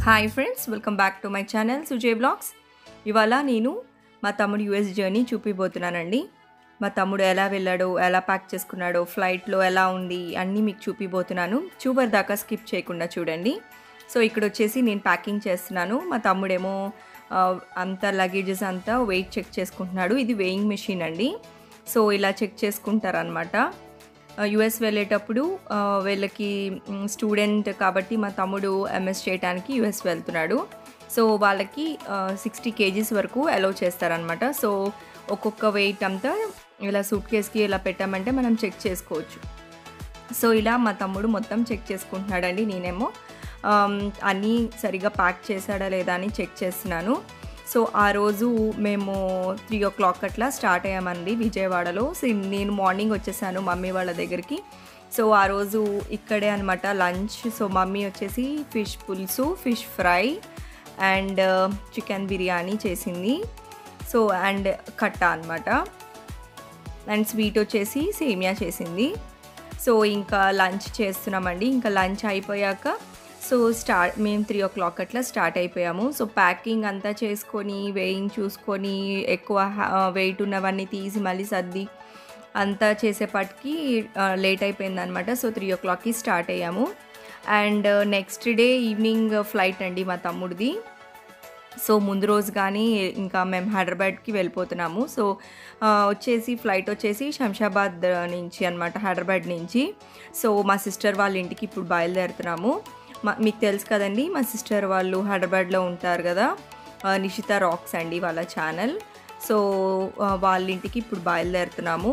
Hi friends welcome back to my channel Sujay blogs ఇవాళ నేను మా తమ్ముడు యూఎస్ జర్నీ చూపిపోతున్నానండి మా తమ్ముడు ఎలా వెళ్ళాడో ఎలా ప్యాక్ చేసుకున్నాడో ఫ్లైట్లో ఎలా ఉంది అన్నీ మీకు చూపిపోతున్నాను చూపర్ దాకా స్కిప్ చేయకుండా చూడండి సో ఇక్కడ వచ్చేసి నేను ప్యాకింగ్ చేస్తున్నాను మా తమ్ముడేమో ఆ, అంత లగేజెస్ అంతా వెయిట్ చెక్ చేసుకుంటున్నాడు ఇది వెయింగ్ మెషిన్ అండి సో ఇలా చెక్ చేసుకుంటారనమాట యుఎస్ వెళ్ళేటప్పుడు ఆ, వీళ్ళకి స్టూడెంట్ కాబట్టి మా తమ్ముడు ఎంఎస్ చేయడానికి యుఎస్ వెళ్తున్నాడు సో వాళ్ళకి సిక్స్టీ కేజీస్ వరకు అలౌ చేస్తారనమాట సో ఒక్కొక్క వెయిట్ అంతా ఇలా సూట్ కేస్కి ఇలా పెట్టామంటే మనం చెక్ చేసుకోవచ్చు సో ఇలా మా తమ్ముడు మొత్తం చెక్ చేసుకుంటున్నాడండి నేనేమో ఆమ్, అన్నీ సరిగా ప్యాక్ చేశాడా లేదా అని చెక్ చేస్తున్నాను సో ఆ రోజు మేము త్రీ ఓ క్లాక్ అట్లా స్టార్ట్ అయ్యామండి విజయవాడలో సో నేను మార్నింగ్ వచ్చేసాను మమ్మీ వాళ్ళ దగ్గరికి సో ఆ రోజు ఇక్కడే అనమాట లంచ్ సో మమ్మీ వచ్చేసి ఫిష్ పులుసు fish fry and chicken biryani చేసింది సో అండ్ కట్ట అనమాట అండ్ స్వీట్ వచ్చేసి సేమియా చేసింది సో ఇంకా లంచ్ చేస్తున్నామండి ఇంకా లంచ్ అయిపోయాక సో స్టార్ట్ మేము త్రీ ఓ క్లాక్ అట్లా స్టార్ట్ అయిపోయాము సో ప్యాకింగ్ అంతా చేసుకొని వెయింగ్ చూసుకొని ఎక్కువ వెయిట్ ఉన్నవన్నీ తీసి మళ్ళీ సర్ది అంతా చేసేపాటికి లేట్ అయిపోయింది అనమాట సో త్రీ ఓ క్లాక్కి స్టార్ట్ అయ్యాము and next day evening flight అండి మా తమ్ముడిది సో ముందు రోజు కానీ ఇంకా మేము హైదరాబాద్కి వెళ్ళిపోతున్నాము సో ఆ, వచ్చేసి ఫ్లైట్ వచ్చేసి శంషాబాద్ నుంచి అనమాట హైదరాబాద్ నుంచి సో మా సిస్టర్ వాళ్ళ ఇంటికి ఇప్పుడు బయలుదేరుతున్నాము మా మీకు తెలుసు కదండి మా సిస్టర్ వాళ్ళు హైదరాబాద్లో ఉంటారు కదా ఆ, నిషిత రాక్స్ అండి వాళ్ళ ఛానల్ సో ఆ, వాళ్ళ ఇంటికి ఇప్పుడు బయలుదేరుతున్నాము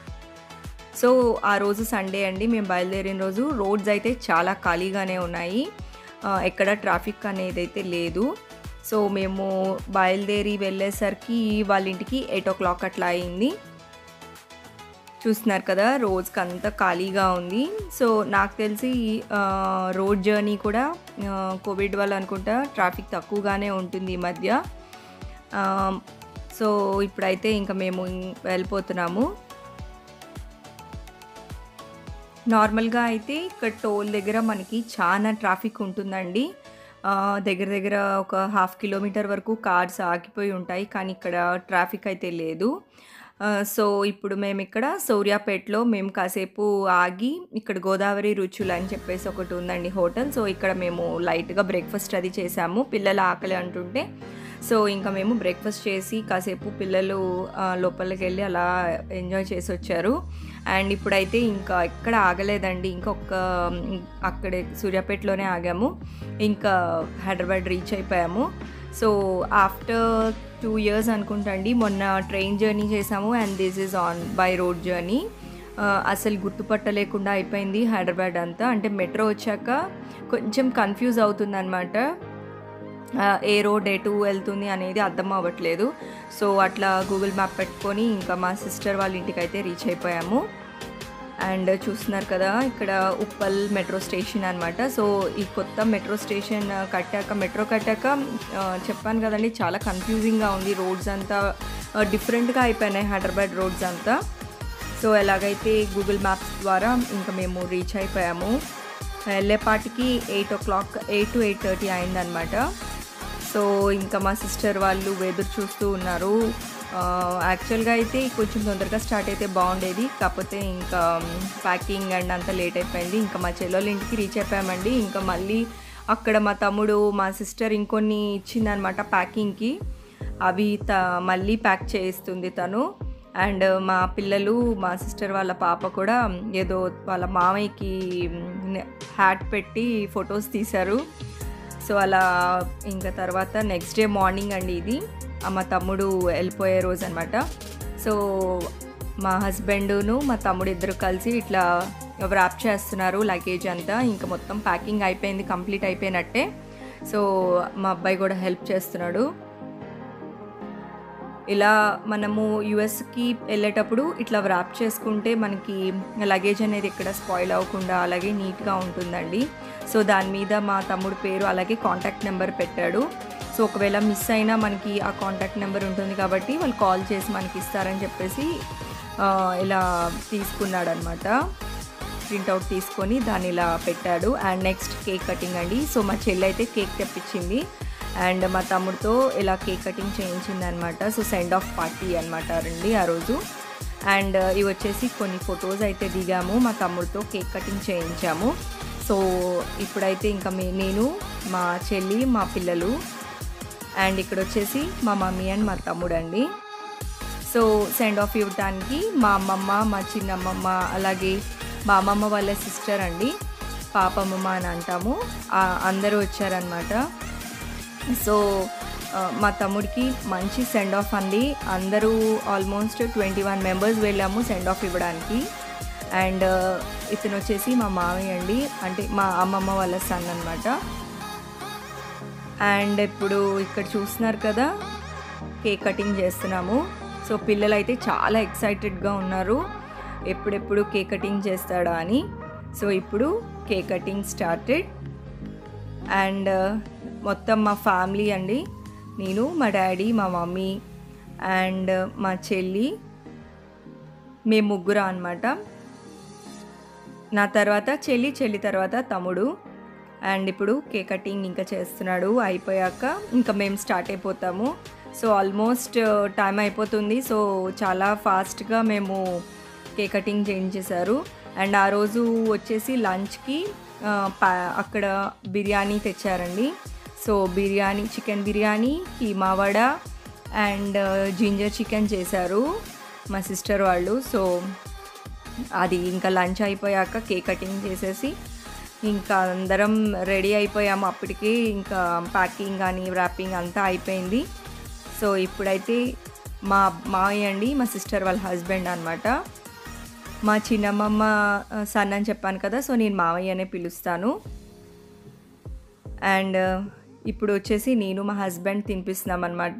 సో ఆ రోజు సండే అండి మేము బయలుదేరిన రోజు రోడ్స్ అయితే చాలా ఖాళీగానే ఉన్నాయి ఆ, ఎక్కడ ట్రాఫిక్ అనేది అయితే లేదు సో మేము బయలుదేరి వెళ్ళేసరికి వాళ్ళ ఇంటికి ఎయిట్ ఓ క్లాక్ అట్లా అయింది చూస్తున్నారు కదా రోడ్స్కి అంతా ఖాళీగా ఉంది సో నాకు తెలిసి ఆ, రోడ్ జర్నీ కూడా ఆ, కోవిడ్ వల్ల అనుకుంటా ట్రాఫిక్ తక్కువగానే ఉంటుంది ఈ మధ్య ఆ, సో ఇప్పుడైతే ఇంకా మేము వెళ్ళిపోతున్నాము నార్మల్గా అయితే ఇక్కడ టోల్ దగ్గర మనకి చాలా ట్రాఫిక్ ఉంటుందండి ఆ, దగ్గర దగ్గర ఒక హాఫ్ కిలోమీటర్ వరకు కార్స్ ఆగిపోయి ఉంటాయి కానీ ఇక్కడ ట్రాఫిక్ అయితే లేదు ఆ, సో ఇప్పుడు మేము ఇక్కడ సౌర్యాపేటలో మేము కాసేపు ఆగి ఇక్కడ గోదావరి రుచులు అని చెప్పేసి ఒకటి ఉందండి హోటల్ సో ఇక్కడ మేము లైట్గా బ్రేక్ఫాస్ట్ అది చేసాము పిల్లల ఆకలి అంటుంటే సో ఇంకా మేము బ్రేక్ఫాస్ట్ చేసి కాసేపు పిల్లలు ఆ, లోపలికి వెళ్ళి అలా ఎంజాయ్ చేసి వచ్చారు అండ్ ఇప్పుడైతే ఇంకా ఎక్కడ ఆగలేదండి ఇంకొక అక్కడే సూర్యాపేటలోనే ఆగాము ఇంకా హైదరాబాద్ రీచ్ అయిపోయాము సో ఆఫ్టర్ టూ ఇయర్స్ అనుకుంటా అండి మొన్న ట్రైన్ జర్నీ చేసాము and this is on by road journey అసలు గుర్తుపట్టలేకుండా అయిపోయింది హైదరాబాద్ అంతా అంటే మెట్రో వచ్చాక కొంచెం కన్ఫ్యూజ్ అవుతుంది అనమాట ఏ రోడ్ ఎటు వెళ్తుంది అనేది అర్థం అవ్వట్లేదు సో అట్లా గూగుల్ మ్యాప్ పెట్టుకొని ఇంకా మా సిస్టర్ వాళ్ళ ఇంటికి అయితే రీచ్ అయిపోయాము అండ్ చూస్తున్నారు కదా ఇక్కడ ఉప్పల్ మెట్రో స్టేషన్ అనమాట సో ఈ కొత్త మెట్రో స్టేషన్ కట్టాక మెట్రో కట్టాక ఆ, చెప్పాను కదండి చాలా కన్ఫ్యూజింగ్గా ఉంది రోడ్స్ అంతా డిఫరెంట్గా అయిపోయినాయి హైదరాబాద్ రోడ్స్ అంతా సో ఎలాగైతే గూగుల్ మ్యాప్స్ ద్వారా ఇంకా మేము రీచ్ అయిపోయాము వెళ్ళేపాటికి eight o'clock eight to eight thirty అయిందనమాట సో ఇంకా మా సిస్టర్ వాళ్ళు ఎదురు చూస్తూ ఉన్నారు యాక్చువల్గా అయితే కొంచెం తొందరగా స్టార్ట్ అయితే బాగుండేది కాకపోతే ఇంకా ప్యాకింగ్ అండ్ అంతా లేట్ అయిపోయింది ఇంకా మా చెల్లెళ్ళ ఇంటికి రీచ్ అయిపోయామండి ఇంకా మళ్ళీ అక్కడ మా తమ్ముడు మా సిస్టర్ ఇంకొన్ని ఇచ్చిందనమాట ప్యాకింగ్కి అవి త మళ్ళీ ప్యాక్ చేయిస్తుంది తను అండ్ మా పిల్లలు మా సిస్టర్ వాళ్ళ పాప కూడా ఏదో వాళ్ళ మామయ్యకి హ్యాట్ పెట్టి ఫొటోస్ తీశారు సో అలా ఇంకా తర్వాత నెక్స్ట్ డే మార్నింగ్ అండి ఇది ఆ మా తమ్ముడు వెళ్ళిపోయే రోజు అనమాట సో మా హస్బెండును మా తమ్ముడు ఇద్దరు కలిసి ఇట్లా వ్రాప్ చేస్తున్నారు లగేజ్ అంతా ఇంకా మొత్తం ప్యాకింగ్ అయిపోయింది కంప్లీట్ అయిపోయినట్టే సో మా అబ్బాయి కూడా హెల్ప్ చేస్తున్నాడు ఇలా మనము యుఎస్కి వెళ్ళేటప్పుడు ఇట్లా వ్రాప్ చేసుకుంటే మనకి లగేజ్ అనేది ఎక్కడ స్పాయిల్ అవ్వకుండా అలాగే నీట్గా ఉంటుందండి సో దాని మీద మా తమ్ముడు పేరు అలాగే కాంటాక్ట్ నెంబర్ పెట్టాడు సో ఒకవేళ మిస్ అయినా మనకి ఆ కాంటాక్ట్ నెంబర్ ఉంటుంది కాబట్టి వాళ్ళు కాల్ చేసి మనకి ఇస్తారని చెప్పేసి ఆ, ఇలా తీసుకున్నాడు అనమాట ప్రింట్అవుట్ తీసుకొని దాన్ని ఇలా పెట్టాడు అండ్ నెక్స్ట్ కేక్ కటింగ్ అండి సో మా చెల్లి అయితే కేక్ తెప్పించింది అండ్ మా తమ్ముడితో ఇలా కేక్ కటింగ్ చేయించింది అనమాట సో సెండ్ ఆఫ్ పార్టీ అనమాట అండి ఆ రోజు అండ్ ఇవి వచ్చేసి కొన్ని ఫొటోస్ అయితే దిగాము మా తమ్ముడితో కేక్ కటింగ్ చేయించాము సో ఇప్పుడైతే ఇంకా మే నేను మా చెల్లి మా పిల్లలు అండ్ ఇక్కడ వచ్చేసి మా మమ్మీ అండ్ మా తమ్ముడు అండి సో సెండ్ ఆఫ్ ఇవ్వడానికి మా అమ్మమ్మ మా చిన్నమ్మమ్మ అలాగే మా అమ్మమ్మ వాళ్ళ సిస్టర్ అండి పాపమ్మమ్మ అని అంటాము ఆ, అందరూ వచ్చారనమాట సో ఆ, మా తమ్ముడికి మంచి సెండ్ ఆఫ్ అండి అందరూ ఆల్మోస్ట్ ట్వంటీ వన్ మెంబర్స్ వెళ్ళాము సెండ్ ఆఫ్ ఇవ్వడానికి అండ్ ఇతను వచ్చేసి మా మామయ్య అండి అంటే మా అమ్మమ్మ వాళ్ళ సన్ అనమాట అండ్ ఇప్పుడు ఇక్కడ చూస్తున్నారు కదా కేక్ కటింగ్ చేస్తున్నాము సో పిల్లలు అయితే చాలా ఎక్సైటెడ్గా ఉన్నారు ఎప్పుడెప్పుడు కేక్ కటింగ్ చేస్తాడా అని సో ఇప్పుడు కేక్ కటింగ్ స్టార్టెడ్ అండ్ మొత్తం మా ఫ్యామిలీ అండి నేను మా డాడీ మా మమ్మీ అండ్ మా చెల్లి మేము ముగ్గురు అనమాట నా తర్వాత చెల్లి చెల్లి తర్వాత తమ్ముడు అండ్ ఇప్పుడు కేక్ కటింగ్ ఇంకా చేస్తున్నాడు అయిపోయాక ఇంకా మేము స్టార్ట్ అయిపోతాము సో ఆల్మోస్ట్ టైం అయిపోతుంది సో చాలా ఫాస్ట్గా మేము కేక్ కటింగ్ చేయించేశారు అండ్ ఆ రోజు వచ్చేసి లంచ్కి అక్కడ బిర్యానీ తెచ్చారండి so biryani chicken biryani keema vada and ginger chicken చేశారు మా సిస్టర్ వాళ్ళు సో అది ఇంకా లంచ్ అయిపోయాక కేక్ కటింగ్ చేసేసి ఇంకా అందరం రెడీ అయిపోయాము అప్పటికి ఇంకా ప్యాకింగ్ కానీ ర్యాపింగ్ అంతా అయిపోయింది సో ఇప్పుడైతే మా మావయ్య అండి మా సిస్టర్ వాళ్ళ హస్బెండ్ అనమాట మా చిన్నమ్మమ్మ సన్ అని చెప్పాను కదా సో నేను మావయ్య అనే పిలుస్తాను అండ్ ఇప్పుడు వచ్చేసి నేను మా హస్బెండ్ తినిపిస్తున్నాం అనమాట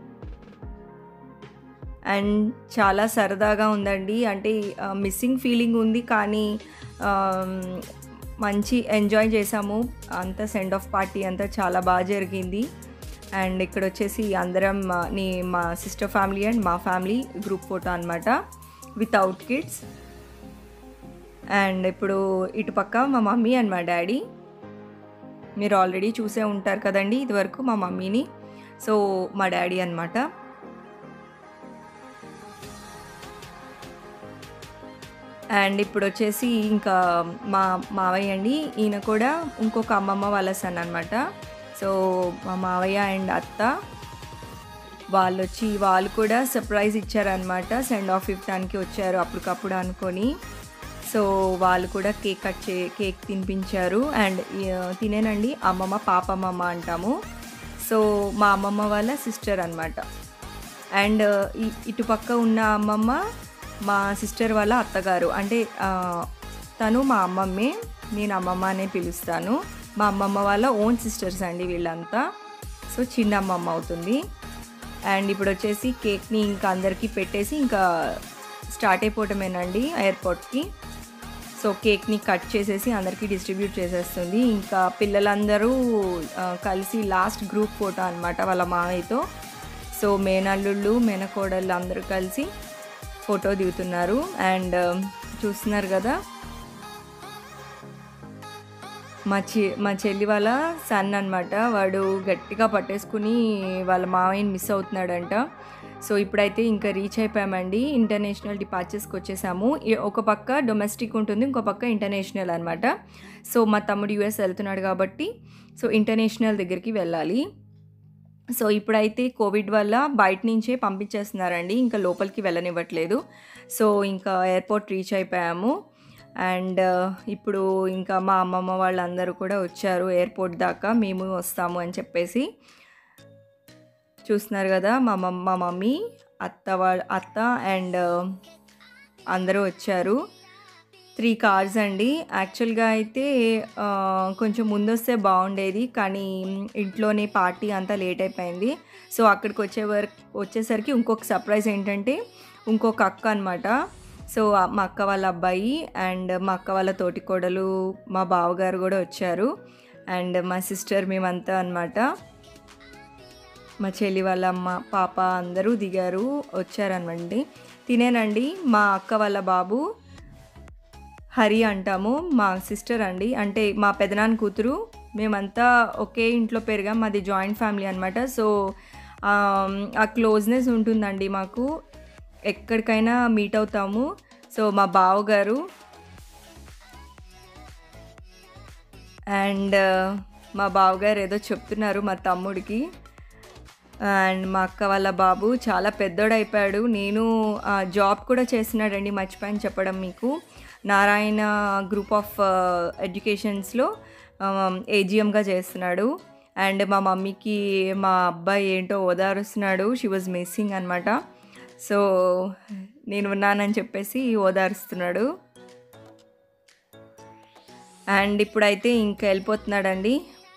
అండ్ చాలా సరదాగా ఉందండి అంటే మిస్సింగ్ ఫీలింగ్ ఉంది కానీ ఆమ్, మంచి ఎంజాయ్ చేసాము అంతా సెండ్ ఆఫ్ పార్టీ అంతా చాలా బాగా జరిగింది అండ్ ఇక్కడ వచ్చేసి అందరం ఆ, నీ మా సిస్టర్ ఫ్యామిలీ అండ్ మా ఫ్యామిలీ గ్రూప్ ఫోటో అనమాట వితౌట్ కిడ్స్ అండ్ ఇప్పుడు ఇటుపక్క మా మమ్మీ అండ్ మా డాడీ మీరు ఆల్రెడీ చూసే ఉంటారు కదండి ఇదివరకు మా మమ్మీని సో మా డాడీ అనమాట అండ్ ఇప్పుడు వచ్చేసి ఇంకా మా మావయ్య అండి ఈయన కూడా ఇంకొక అమ్మమ్మ వాళ్ళ సన్ అనమాట సో మా మావయ్య అండ్ అత్త వాళ్ళు వచ్చి వాళ్ళు కూడా సర్ప్రైజ్ ఇచ్చారనమాట సెండ్ ఆఫ్ ఇవ్వడానికి వచ్చారు అప్పటికప్పుడు అనుకొని సో వాళ్ళు కూడా కేక్ కట్ చే కేక్ తినిపించారు అండ్ తినేనండి అమ్మమ్మ పాపమ్మమ్మ అంటాము సో మా అమ్మమ్మ వాళ్ళ సిస్టర్ అనమాట అండ్ ఈ- ఇటుపక్క ఉన్న అమ్మమ్మ మా సిస్టర్ వాళ్ళ అత్తగారు అంటే ఆ, తను మా అమ్మమ్మే నేను అమ్మమ్మ అనే పిలుస్తాను మా అమ్మమ్మ వాళ్ళ ఓన్ సిస్టర్స్ అండి వీళ్ళంతా సో చిన్న అమ్మమ్మ అవుతుంది అండ్ ఇప్పుడు వచ్చేసి కేక్ని ఇంకా అందరికీ పెట్టేసి ఇంకా స్టార్ట్ అయిపోవటమేనండి ఎయిర్పోర్ట్కి సో కేక్ని కట్ చేసేసి అందరికీ డిస్ట్రిబ్యూట్ చేసేస్తుంది ఇంకా పిల్లలందరూ ఆ, కలిసి లాస్ట్ గ్రూప్ ఫోటో అనమాట వాళ్ళ మామయ్యతో సో మేనల్లుళ్ళు మేనకోడళ్ళు అందరూ కలిసి ఫోటో దిగుతున్నారు అండ్ చూస్తున్నారు కదా మా చె మా చెల్లి వాళ్ళ సన్ అనమాట వాడు గట్టిగా పట్టేసుకుని వాళ్ళ మావయ్యని మిస్ అవుతున్నాడంట సో ఇప్పుడైతే ఇంకా రీచ్ అయిపోయామండి ఇంటర్నేషనల్ డిపార్చర్స్కి వచ్చేసాము ఈ- ఒక పక్క డొమెస్టిక్ ఉంటుంది ఇంకో పక్క ఇంటర్నేషనల్ అనమాట సో మా తమ్ముడు యూఎస్ వెళ్తున్నాడు కాబట్టి సో ఇంటర్నేషనల్ దగ్గరికి వెళ్ళాలి సో ఇప్పుడైతే కోవిడ్ వల్ల బయట నుంచే పంపించేస్తున్నారండి ఇంకా లోపలికి వెళ్ళనివ్వట్లేదు సో ఇంకా ఎయిర్పోర్ట్ రీచ్ అయిపోయాము అండ్ ఇప్పుడు ఇంకా మా అమ్మమ్మ వాళ్ళందరూ కూడా వచ్చారు ఎయిర్పోర్ట్ దాకా మేము వస్తాము అని చెప్పేసి చూస్తున్నారు కదా మా మమ్ మా మమ్మీ అత్త వాళ్ళ అత్త అండ్ అందరూ వచ్చారు త్రీ కార్స్ అండి యాక్చువల్గా అయితే ఆ, కొంచెం ముందొస్తే బాగుండేది కానీ ఇంట్లోనే పార్టీ అంతా లేట్ అయిపోయింది సో అక్కడికి వచ్చే వరకు వచ్చేసరికి ఇంకొక సర్ప్రైజ్ ఏంటంటే ఇంకొక అక్క అనమాట సో ఆ- మా అక్క వాళ్ళ అబ్బాయి అండ్ మా అక్క వాళ్ళ తోటి కోడలు మా బావగారు కూడా వచ్చారు అండ్ మా సిస్టర్ మేమంతా అనమాట మా చెల్లి వాళ్ళ అమ్మ పాప అందరూ దిగారు వచ్చారనమండి తినేనండి మా అక్క వాళ్ళ బాబు హరి అంటాము మా సిస్టర్ అండి అంటే మా పెదనాన్న కూతురు మేమంతా ఒకే ఇంట్లో పెరిగాం మాది జాయింట్ ఫ్యామిలీ అనమాట సో ఆమ్, ఆ క్లోజ్నెస్ ఉంటుందండి మాకు ఎక్కడికైనా మీట్ అవుతాము సో మా బావగారు అండ్ మా బావగారు ఏదో చెప్తున్నారు మా తమ్ముడికి అండ్ మా అక్క వాళ్ళ బాబు చాలా పెద్దోడైపోయాడు నేను ఆ, జాబ్ కూడా చేస్తున్నాడండి మర్చిపోయాను చెప్పడం మీకు నారాయణ గ్రూప్ ఆఫ్ ఎడ్యుకేషన్స్లో ఏజిఎంగా చేస్తున్నాడు అండ్ మా మమ్మీకి మా అబ్బాయి ఏంటో ఓదారుస్తున్నాడు షీ వాజ్ మిస్సింగ్ అనమాట సో నేను ఉన్నానని చెప్పేసి ఓదారుస్తున్నాడు అండ్ ఇప్పుడైతే ఇంకా వెళ్ళిపోతున్నాడండి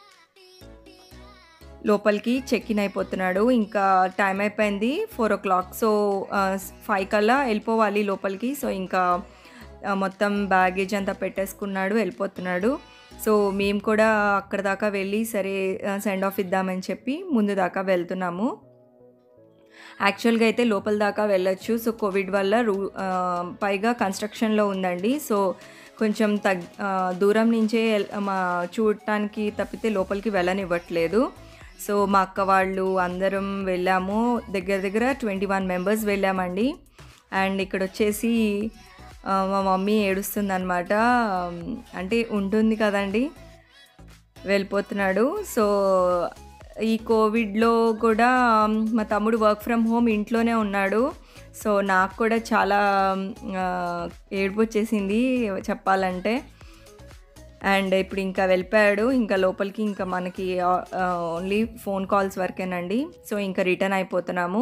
లోపలికి చెక్ ఇన్ అయిపోతున్నాడు ఇంకా టైం అయిపోయింది four o'clock so five కల్లా వెళ్ళిపోవాలి లోపలికి సో ఇంకా ఆ, మొత్తం బ్యాగేజ్ అంతా పెట్టేసుకున్నాడు వెళ్ళిపోతున్నాడు సో మేము కూడా అక్కడ దాకా వెళ్ళి సరే సెండ్ ఆఫ్ ఇద్దామని చెప్పి ముందు దాకా వెళ్తున్నాము యాక్చువల్గా అయితే లోపల దాకా వెళ్ళొచ్చు సో కోవిడ్ వల్ల రూ ఆ, పైగా కన్స్ట్రక్షన్లో ఉందండి సో కొంచెం తగ్ ఆ, దూరం నుంచే ఎల్- మా చూడటానికి తప్పితే లోపలికి వెళ్ళనివ్వట్లేదు సో మా అక్క వాళ్ళు అందరం వెళ్ళాము దగ్గర దగ్గర ట్వంటీ వన్ మెంబర్స్ వెళ్ళామండి అండ్ ఇక్కడ వచ్చేసి ఆ, మా మమ్మీ ఏడుస్తుందన్నమాట అంటే ఉంటుంది కదండి వెళ్ళిపోతున్నాడు సో ఈ కోవిడ్లో కూడా మా తమ్ముడు వర్క్ ఫ్రమ్ హోమ్ ఇంట్లోనే ఉన్నాడు సో నాకు కూడా చాలా ఆ, ఏడుపు వచ్చేసింది చెప్పాలంటే అండ్ ఇప్పుడు ఇంకా వెళ్ళిపోయాడు ఇంకా లోపలికి ఇంకా మనకి ఓన్లీ ఫోన్ కాల్స్ వరకేనండి సో ఇంకా రిటర్న్ అయిపోతున్నాము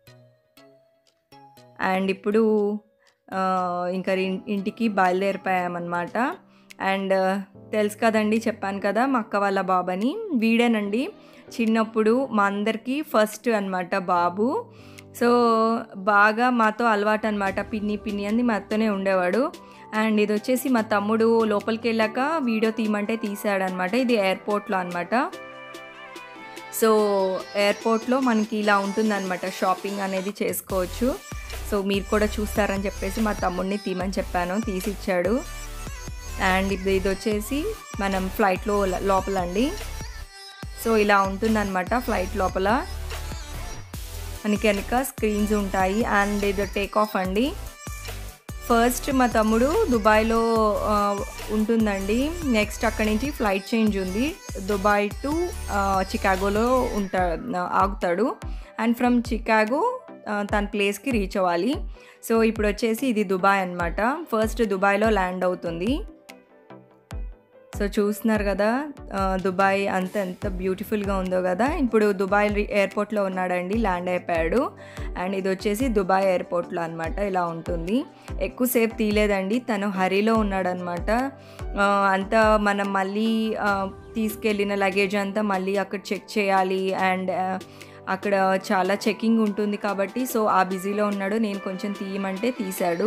అండ్ ఇప్పుడు ఆ, ఇంకా ఇన్- ఇంటికి బయలుదేరిపోయామన్నమాట అండ్ తెలుసు కదండి చెప్పాను కదా మా అక్క వాళ్ళ బాబని వీడేనండి చిన్నప్పుడు మా అందరికీ ఫస్ట్ అన్నమాట బాబు సో బాగా మాతో అలవాటు అనమాట పిన్ని పిన్ని అని మాతోనే ఉండేవాడు అండ్ ఇది వచ్చేసి మా తమ్ముడు లోపలికి వెళ్ళాక వీడియో తీయమంటే తీసాడనమాట ఇది ఎయిర్పోర్ట్లో అనమాట సో ఎయిర్పోర్ట్లో మనకి ఇలా ఉంటుందన్నమాట షాపింగ్ అనేది చేసుకోవచ్చు సో మీరు కూడా చూస్తారని చెప్పేసి మా తమ్ముడిని తీయమని చెప్పాను తీసిచ్చాడు అండ్ ఇది ఇది వచ్చేసి మనం ఫ్లైట్లో లోపల అండి సో ఇలా ఉంటుందన్నమాట ఫ్లైట్ లోపల మనకి వెనక స్క్రీన్స్ ఉంటాయి అండ్ ఇది టేక్ ఆఫ్ అండి ఫస్ట్ మా తమ్ముడు దుబాయ్లో ఆ, ఉంటుందండి నెక్స్ట్ అక్కడి నుంచి ఫ్లైట్ చేంజ్ ఉంది దుబాయ్ టు చికాగోలో ఉంటా ఆగుతాడు అండ్ ఫ్రమ్ చికాగో ఆ, తన ప్లేస్కి రీచ్ అవ్వాలి సో ఇప్పుడు వచ్చేసి ఇది దుబాయ్ అనమాట ఫస్ట్ దుబాయ్లో ల్యాండ్ అవుతుంది సో చూస్తున్నారు కదా ఆ, దుబాయ్ అంత ఎంత బ్యూటిఫుల్గా ఉందో కదా ఇప్పుడు దుబాయ్ రి- ఎయిర్పోర్ట్లో ఉన్నాడండి ల్యాండ్ అయిపోయాడు అండ్ ఇది వచ్చేసి దుబాయ్ ఎయిర్పోర్ట్లో అనమాట ఇలా ఉంటుంది ఎక్కువసేపు తీయలేదండి తను హరీలో ఉన్నాడనమాట ఆ, అంతా మనం మళ్ళీ ఆ, తీసుకెళ్ళిన లగేజ్ అంతా మళ్ళీ అక్కడ చెక్ చేయాలి అండ్ ఆ, అక్కడ చాలా చెకింగ్ ఉంటుంది కాబట్టి సో ఆ బిజీలో ఉన్నాడు నేను కొంచెం తీయమంటే తీశాడు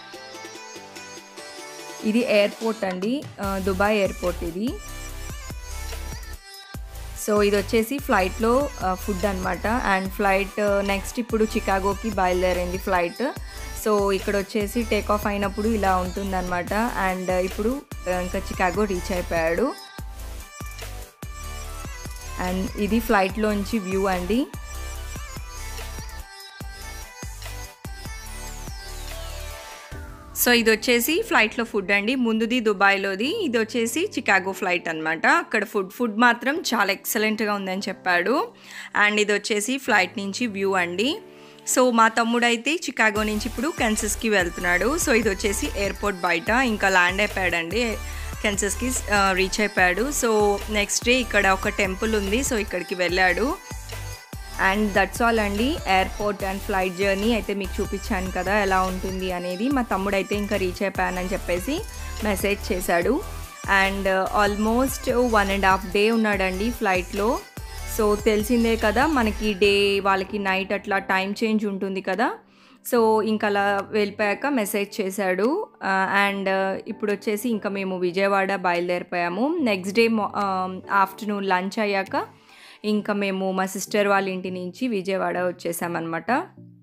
ఇది ఎయిర్పోర్ట్ అండి ఆ, దుబాయ్ ఎయిర్పోర్ట్ ఇది సో ఇది వచ్చేసి ఫ్లైట్లో ఫుడ్ అనమాట అండ్ ఫ్లైట్ నెక్స్ట్ ఇప్పుడు చికాగోకి బయలుదేరింది ఫ్లైట్ సో ఇక్కడ వచ్చేసి టేక్ ఆఫ్ అయినప్పుడు ఇలా ఉంటుందన్నమాట అండ్ ఇప్పుడు ఆ, ఇంకా చికాగో రీచ్ అయిపోయాడు అండ్ ఇది ఫ్లైట్లోంచి వ్యూ అండి సో ఇది వచ్చేసి ఫ్లైట్లో ఫుడ్ అండి ముందుది దుబాయ్లోది ఇది వచ్చేసి చికాగో ఫ్లైట్ అనమాట అక్కడ ఫుడ్ ఫుడ్ మాత్రం చాలా ఎక్సలెంట్గా ఉందని చెప్పాడు అండ్ ఇది వచ్చేసి ఫ్లైట్ నుంచి వ్యూ అండి సో మా తమ్ముడు అయితే చికాగో నుంచి ఇప్పుడు కెన్సస్కి వెళ్తున్నాడు సో ఇది వచ్చేసి ఎయిర్పోర్ట్ బయట ఇంకా ల్యాండ్ అయిపోయాడండి కెన్సస్కి రీచ్ అయిపోయాడు సో నెక్స్ట్ డే ఇక్కడ ఒక టెంపుల్ ఉంది సో ఇక్కడికి వెళ్ళాడు అండ్ దట్స్ ఆల్ అండి ఎయిర్పోర్ట్ అండ్ ఫ్లైట్ జర్నీ అయితే మీకు చూపించాను కదా ఎలా ఉంటుంది అనేది మా తమ్ముడు అయితే ఇంకా రీచ్ అయిపోయానని చెప్పేసి మెసేజ్ చేశాడు and almost one and half day ఉన్నాడండి ఫ్లైట్లో సో తెలిసిందే కదా మనకి డే వాళ్ళకి నైట్ అట్లా టైం చేంజ్ ఉంటుంది కదా సో ఇంకా అలా వెళ్ళిపోయాక మెసేజ్ చేశాడు అండ్ ఇప్పుడు వచ్చేసి ఇంకా మేము విజయవాడ బయలుదేరిపోయాము నెక్స్ట్ డే ఆఫ్టర్నూన్ లంచ్ అయ్యాక ఇంకా మేము మా సిస్టర్ వాళ్ళ ఇంటి నుంచి విజయవాడ వచ్చేసామన్నమాట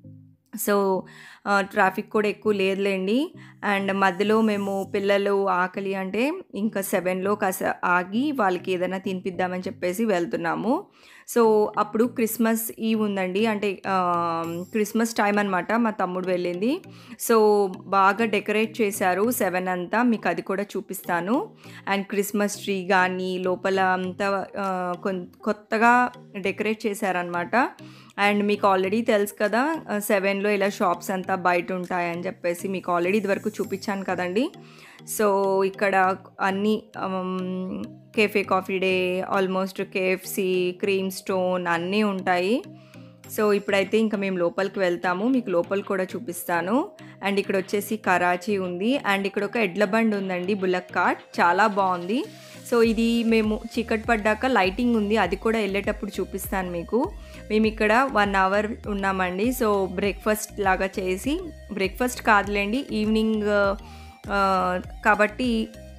సో ఆహ్, ట్రాఫిక్ కూడా ఎక్కువ లేదులెండి. అండ్ మధ్యలో మేము పిల్లలు ఆకలి అంటే ఇంకా 7లో కాస్త ఆగి వాళ్ళకి ఏదైనా తినిపిద్దామని చెప్పేసి వెళ్తున్నాము. సో, అప్పుడు క్రిస్మస్ ఈవ్ ఉందండి. అంటే ఆహ్, క్రిస్మస్ టైమ్ అనమాట మా తమ్ముడు వెళ్ళింది. సో, బాగా డెకరేట్ చేశారు 7 అంతా. మీకు అది కూడా చూపిస్తాను. అండ్ క్రిస్మస్ ట్రీ గానీ, లోపల అంతా ఆహ్, కొన్ కొత్తగా డెకరేట్ చేశారనమాట. అండ్ మీకు ఆల్రెడీ తెలుసు కదా! ఆహ్, 7లో ఇలా షాప్స్ అంతా బయటుంటాయని చెప్పేసి మీకు ఆల్రెడీ ఇదివరకు చూపిచ్చాను కదండీ! సో, ఇక్కడ అన్నీ hmm, cafe coffee day, almost KFC, cream stone అన్నీ ఉంటాయి. సో, ఇప్పుడైతే ఇంక మేము లోపలికి వెళ్తాము. మీకు లోపల కూడా చూపిస్తాను. అండ్ ఇక్కడొచ్చేసి కరాచీ ఉంది. అండ్ ఇక్కడొక ఎడ్ల బండి ఉందండి బుల్లక్ కార్ట్. చాలా బావుంది. సో, ఇది మేము చీకటి పడ్డాక లైటింగ్ ఉంది. అది కూడా ఎళ్ళేటప్పుడు చూపిస్తాను మీకు. మేమిక్కడ 1 అవర్ ఉన్నామండి. సో, బ్రేక్‌ఫాస్ట్ లాగా చేసి బ్రేక్‌ఫాస్ట్ కాదులెండి. ఈవినింగ్ ఆహ్, కాబట్టి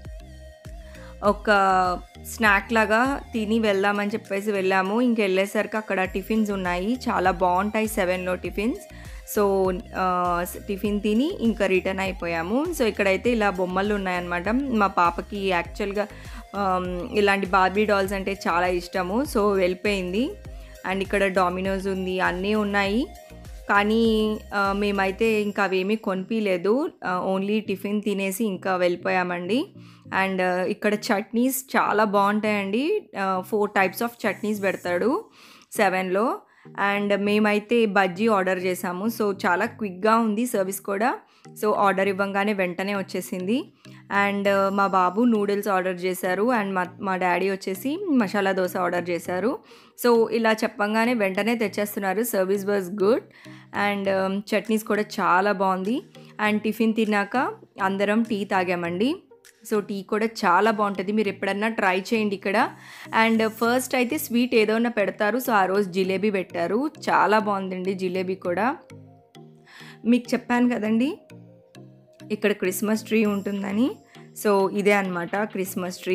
ఒక స్నాక్ లాగా తిని వెళ్దామని చెప్పేసి వెళ్ళాము. ఇంకెళ్ళేసరికి అక్కడ టిఫిన్స్ ఉన్నాయి. చాలా బావుంటాయి 7లో టిఫిన్స్. సో, ఆహ్, స్ టిఫిన్ తిని ఇంకా రిటర్న్ అయిపోయాము. సో, ఇక్కడైతే ఇలా బొమ్మలున్నాయన్నమాట. మా పాపకి యాక్చువల్‌గా ఆహ్, ఇలాంటి బార్బీ డాల్స్ అంటే చాలా ఇష్టము. సో, వెళ్ళిపోయింది. అండ్ ఇక్కడ డామినోస్ ఉంది. అన్నీ ఉన్నాయి. కానీ ఆహ్, మేమైతే ఇంకా అవేమీ కొనిపియలేదు. ఆహ్, ఓన్లీ టిఫిన్ తినేసి ఇంకా వెళ్ళిపోయామండి. అండ్ ఇక్కడ చట్నీస్ చాలా బావుంటాయండి. ఆహ్, 4 టైప్స్ ఆఫ్ చట్నీస్ పెడతాడు 7లో. అండ్ మేమైతే బజ్జీ ఆర్డర్ చేశాము. సో, చాలా క్విక్‌గా ఉంది సర్విస్ కూడా. సో, ఆర్డర్ ఇవ్వంగానే వెంటనే వచ్చేసింది. అండ్ మా బాబు నూడిల్స్ ఆర్డర్ చేశారు. అండ్ మా మా డ్యాడీ వచ్చేసి మసాలా దోస ఆర్డర్ చేశారు. సో, ఇలా చెప్పంగానే వెంటనే తెచ్చేస్తున్నారు. Service was good. And chutneys కూడా చాలా బావుంది. అండ్ టిఫిన్ తిన్నాక అందరం టీ తాగామండి. సో, టీ కూడా చాలా బావుంటది. మీరెప్పుడన్నా ట్రై చేయండి ఇక్కడ. అండ్ ఫస్ట్ అయితే స్వీట్ ఏదోన్నా పెడతారు. సో, ఆ రోజు జిలేబీ పెట్టారు. చాలా బావుందండి జిలేబీ కూడా. మీకు చెప్పాను కదండీ! ఇక్కడ క్రిస్మస్ ట్రీ ఉంటుందని. సో, ఇదే అనమాట క్రిస్మస్ ట్రీ.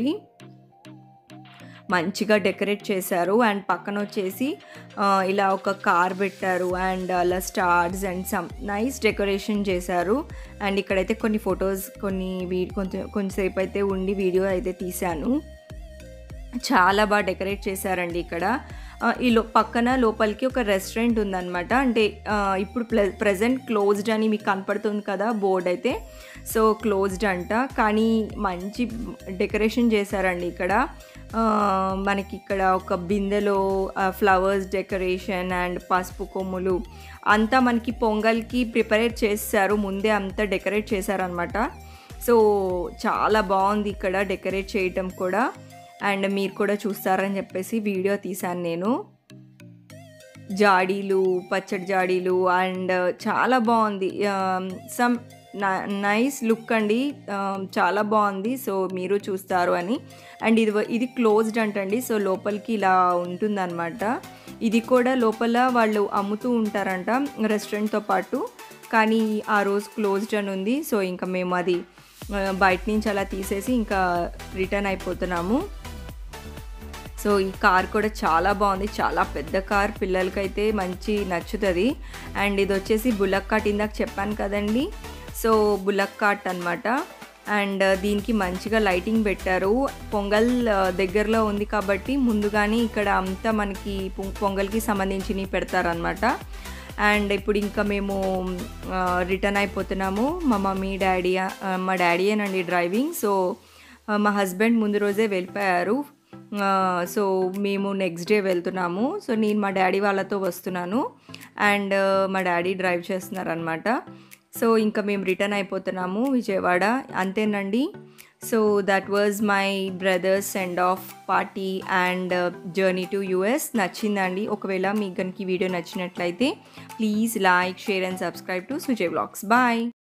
మంచిగా డెకరేట్ చేశారు. అండ్ పక్కనొచ్చేసి ఆహ్, ఇలా ఒక కార్ పెట్టారు. అండ్ అలా stars and some nice decoration చేశారు. అండ్ ఇక్కడైతే కొన్ని ఫోటోస్ కొన్ని వీ కొంచెం కొంచెంసేపయితే ఉండి వీడియో అయితే తీశాను. చాలా బా డెకరేట్ చేశారండి ఇక్కడ. ఆహ్, ఈ లో పక్కన లోపలికి ఒక రెస్టారెంట్ ఉందనమాట. అంటే ఆహ్, ఇప్పుడు ప్లె ప్రెజెంట్ క్లోజ్డ్ అని మీకు కనపడుతుంది కదా! బోర్డ్ అయితే. సో, క్లోజ్డ్ అంట. కానీ మంచి డెకరేషన్ చేశారండి ఇక్కడ. ఆహ్, మనకిక్కడ ఒక బిందెలో ఆహ్, ఫ్లవర్స్ డెకరేషన్ అండ్ పసుపు కొమ్ములు అంతా మనకి పొంగల్‌కి ప్రిపరేట్ చేసేసారు. ముందే అంతా డెకరేట్ చేశారనమాట. సో, చాలా బావుంది ఇక్కడ డెకరేట్ చేయటం కూడా. అండ్ మీరు కూడా చూస్తారని చెప్పేసి వీడియో తీశాను నేను. జాడీలు, పచ్చడి జాడీలు అండ్ చాలా బావుంది. ఆహ్, సమ్ న నైస్ లుక్ అండి. ఆహ్, చాలా బావుంది. సో, మీరు చూస్తారు అని. అండ్ ఇది వ ఇది క్లోజ్డ్ అంటండి. సో, లోపలికి ఇలా ఉంటుందనమాట. ఇది కూడా లోపల వాళ్ళు అమ్ముతూ ఉంటారంట రెస్టారెంట్‌తో పాటు. కానీ ఆ రోజు క్లోజ్డ్ అని ఉంది. సో, ఇంక మేము అది ఆహ్, బయట నుంచి అలా తీసేసి ఇంకా రిటర్న్ అయిపోతున్నాము. సో, ఈ కార్ కూడా చాలా బావుంది. చాలా పెద్ద కార్. పిల్లలకైతే మంచి నచ్చుతది. అండ్ ఇదొచ్చేసి బుల్లక్ కార్ట్ ఇందాక చెప్పాను కదండీ! సో, బుల్లక్ కార్ట్ అనమాట. అండ్ దీనికి మంచిగా లైటింగ్ పెట్టారు. పొంగల్ దగ్గరలో ఉంది కాబట్టి ముందుగానే ఇక్కడ అంతా మనకి పొ పొంగల్‌కి సంబంధించినయి పెడతారనమాట. అండ్ ఇప్పుడు ఇంకా మేము ఆహ్, రిటర్న్ అయిపోతున్నాము. మా మమ్మీ, డ్యాడీ ఆహ్, మా డ్యాడీయేనండి డ్రైవింగ్. సో, మా హస్బెండ్ ముందు రోజే వెళ్ళిపోయారు. ఆహ్, సో, మేము నెక్స్ట్ డే వెళ్తున్నాము. సో, నేను మా డ్యాడీ వాళ్ళతో వస్తున్నాను. అండ్ మా డ్యాడీ డ్రైవ్ చేస్తున్నారనమాట. సో, ఇంకా మేము రిటర్న్ అయిపోతున్నాము విజయవాడ. అంతేనండి. So, that was my brother's send off party and journey to US. నచ్చిందండి. ఒకవేళ మీకు గనుక ఈ వీడియో నచ్చినట్లయితే please like, share and subscribe to Sujay vlogs. Bye.